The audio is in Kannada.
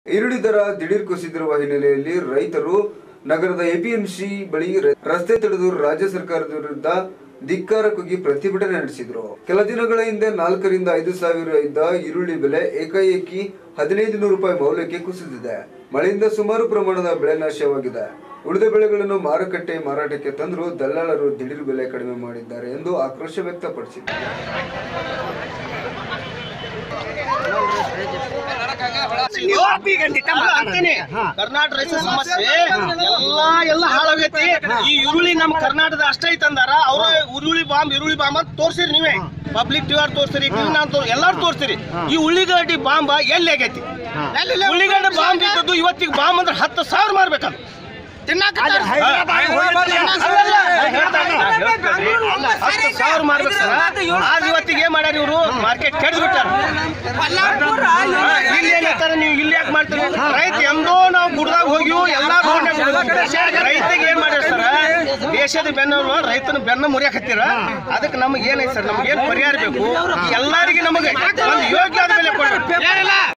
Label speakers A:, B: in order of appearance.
A: ಈರುಳ್ಳಿ ದರ ದಿಢೀರ್ ಕುಸಿದಿರುವ ಹಿನ್ನೆಲೆಯಲ್ಲಿ ರೈತರು ನಗರದ ಎಪಿಎಂಸಿ ಬಳಿ ರ- ರಸ್ತೆ ತಡೆದು ರಾಜ್ಯ ಸರ್ಕಾರದ ವಿರುದ್ಧ ಧಿಕ್ಕಾರ ಕುಗ್ಗಿ ಪ್ರತಿಭಟನೆ ನಡೆಸಿದ್ರು ಕೆಲ ದಿನಗಳ ಹಿಂದೆ ನಾಲ್ಕರಿಂದ ಐದು ಸಾವಿರ ಇದ್ದ ಈರುಳ್ಳಿ ಬೆಲೆ ಏಕಾಏಕಿ ಹದಿನೈದು ನೂರು ರೂಪಾಯಿ ಮೌಲ್ಯಕ್ಕೆ ಕುಸಿದಿದೆ ಮಳೆಯಿಂದ ಸುಮಾರು ಪ್ರಮಾಣದ ಬೆಳೆ ನಾಶವಾಗಿದೆ ಉಳಿದ ಬೆಳೆಗಳನ್ನು ಮಾರುಕಟ್ಟೆ ಮಾರಾಟಕ್ಕೆ ತಂದರೂ ದಲ್ಲಾಳರು ದಿಢೀರ್ ಬೆಲೆ ಕಡಿಮೆ ಮಾಡಿದ್ದಾರೆ ಎಂದು ಆಕ್ರೋಶ ವ್ಯಕ್ತಪಡಿಸಿದ್ದಾರೆ
B: ಕರ್ನಾಟಕ ರೈತರ ಸಮಸ್ಯೆ ಎಲ್ಲಾ ಎಲ್ಲ ಹಾಳಾಗೈತಿ ಈ ಈರುಳ್ಳಿ ನಮ್ ಕರ್ನಾಟಕದ ಅಷ್ಟೇ ಐತಂದಾರ ಅವ್ರ ಉರುಳಿ ಬಾಂಬ್ ಈರುಳ್ಳಿ ಬಾಂಬ್ ಅಂತ ತೋರ್ಸಿರಿ ನೀವೇ ಪಬ್ಲಿಕ್ ಟಿವಿ ತೋರ್ಸಿರಿ ಟಿವಿ ನಾನು ತೋರ್ ಎಲ್ಲಾರು ತೋರ್ಸಿರಿ ಈ ಉಳ್ಳಿಗಡ್ಡಿ ಬಾಂಬ ಎಲ್ಲಿ ಆಗೈತಿ ಉಳ್ಳಿಗಡ್ಡಿ ಬಾಂಬ್ ಇದ್ದದ್ದು ಇವತ್ತಿಗೆ ಬಾಂಬ್ ಅಂದ್ರೆ ಹತ್ತು ಸಾವಿರ ಮಾರ್ಬೇಕದು ಹತ್ತು ಸಾವಿರ ಮಾರ್ಬೇಕು ಸರ್ ಆದ್ರೆ ಇವತ್ತಿಗೆ ಏನ್ ಮಾಡ್ಯಾರ ಇವರು ಮಾರ್ಕೆಟ್ ಕೆಡ್ದು ಬಿಟ್ಟಾರ ಇಲ್ಲಿ ಏನಂತಾರೆ ನೀವು ಇಲ್ಲಿ ಯಾಕೆ ಮಾಡ್ತೀರಿ ರೈತ ಎಂದೋ ನಾವು ಗುಡ್ದಾಗ ಹೋಗಿವು ಎಲ್ಲಾ ರೈತಗೆ ಏನ್ ಮಾಡ್ಯಾರ ಸರ್ ದೇಶದ ಬೆನ್ನ ರೈತನ ಬೆನ್ನ ಮುರಿಯಾಕತ್ತೀರ ಅದಕ್ಕೆ ನಮಗೆ ಏನೈತೆ ಸರ್ ನಮ್ಗೆ ಏನ್ ಪರಿಹಾರ ಬೇಕು ಎಲ್ಲರಿಗೆ ನಮಗೆ ಒಂದು ಯೋಗ್ಯ ಆದ ಬೆಲೆ ಕೊಡ್ಬೇಕು